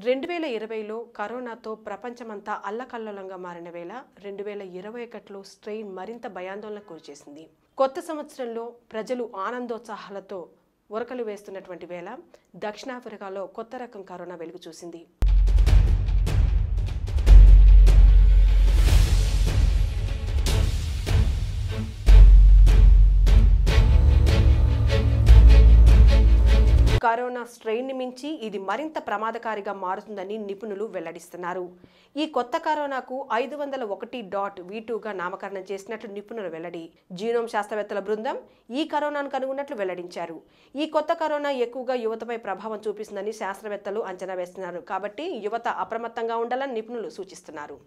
రెండు వేల ఇరవైలో కరోనాతో ప్రపంచమంతా అల్లకల్లోలంగా మారిన వేళ రెండు వేల ఇరవై ఒకటిలో స్ట్రెయిన్ మరింత భయాందోళనకు గురిచేసింది కొత్త సంవత్సరంలో ప్రజలు ఆనందోత్సాహాలతో ఉరకలు వేస్తున్నటువంటి వేళ దక్షిణాఫ్రికాలో కొత్త రకం కరోనా వెలుగు చూసింది కరోనా స్ట్రెయిన్ మించి ఇది మరింత ప్రమాదకారిగా మారుతుందని నిపుణులు వెల్లడిస్తున్నారు ఈ కొత్త కరోనాకు ఐదు వందల ఒకటి డాట్ వీటూగా నామకరణం చేసినట్లు నిపుణుల వెల్లడి జీనోమ్ శాస్త్రవేత్తల బృందం ఈ కరోనాను కనుగొన్నట్లు వెల్లడించారు ఈ కొత్త కరోనా ఎక్కువగా యువతపై ప్రభావం చూపిస్తుందని శాస్త్రవేత్తలు అంచనా వేస్తున్నారు కాబట్టి యువత అప్రమత్తంగా ఉండాలని నిపుణులు సూచిస్తున్నారు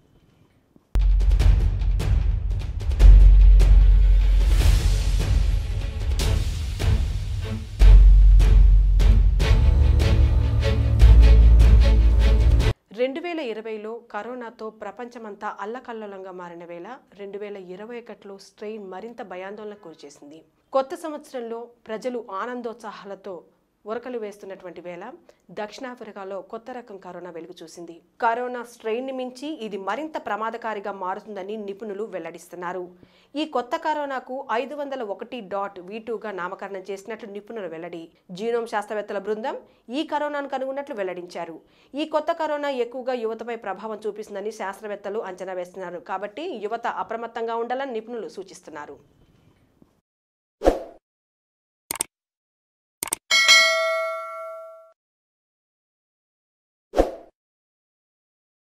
రెండు వేల ఇరవైలో కరోనాతో ప్రపంచమంతా అల్లకల్లోలంగా మారిన వేళ రెండు వేల ఇరవై ఒకటిలో స్ట్రెయిన్ మరింత భయాందోళనకు గురిచేసింది కొత్త సంవత్సరంలో ప్రజలు ఆనందోత్సాహాలతో ఉరకలు వేస్తున్నటువంటి వేళ దక్షిణాఫ్రికాలో కొత్త రకం కరోనా వెలుగు చూసింది కరోనా స్ట్రెయిన్ మించి ఇది మరింత ప్రమాదకారిగా మారుతుందని నిపుణులు వెల్లడిస్తున్నారు ఈ కొత్త కరోనాకు ఐదు వందల ఒకటి డాట్ వీటూగా నామకరణం చేసినట్లు నిపుణుల వెల్లడి జీనోమ్ శాస్త్రవేత్తల బృందం ఈ కరోనాను కనుగొన్నట్లు వెల్లడించారు ఈ కొత్త కరోనా ఎక్కువగా యువతపై ప్రభావం చూపిస్తుందని శాస్త్రవేత్తలు అంచనా వేస్తున్నారు కాబట్టి యువత అప్రమత్తంగా ఉండాలని నిపుణులు సూచిస్తున్నారు